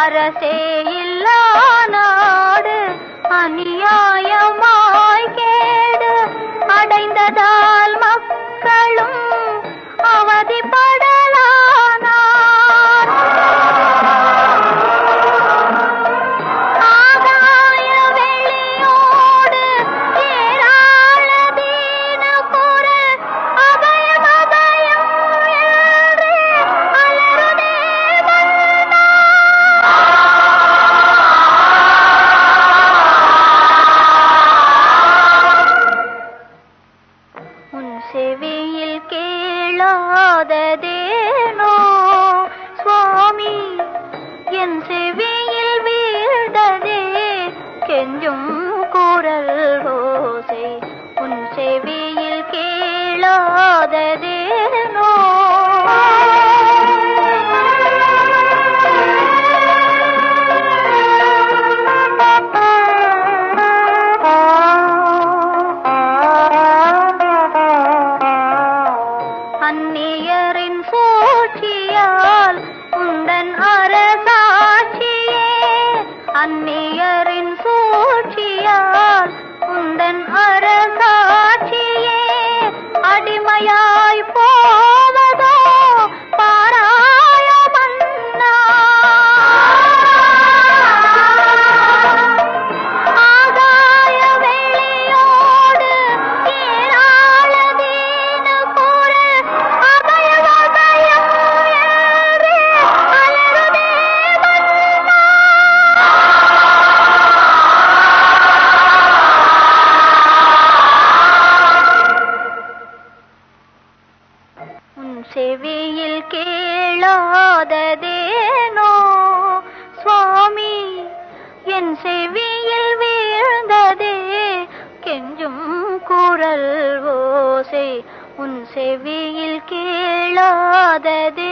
அரசே இல்லா நாடு அநியாயமாய் கேடு அடைந்ததால் மக்களும் அவதிப்படலானார் ஆகாய வெளியோடு ஏராள தீன குரல் அபயம் அபயம் என்று அலறுதே மன்னா உன் செவியில் கேளாததேனோ சுவாமி என் செவியில் வீழ்ந்ததே கெஞ்சும் குரல் ஓசை உன் செவியில் கேளாததேனோ அந்நியரின் சூழ்ச்சியால் உந்தன் அரசாட்சியே அந்நியரின் சூழ்ச்சியால் உந்தன் அரசாட்சியே அடிமையாய் போவதோ பாராய மன்னா ஆகாய வெளியோடு ஏராள தீன குரல் அபயம் அபயம் என்று அலறுதே மன்னா உன் செவியில் கேளாததேனோ சுவாமி என் செவியில் வீழ்ந்ததே கெஞ்சும் குரல் ஓசை உன் செவியில் கேளாததே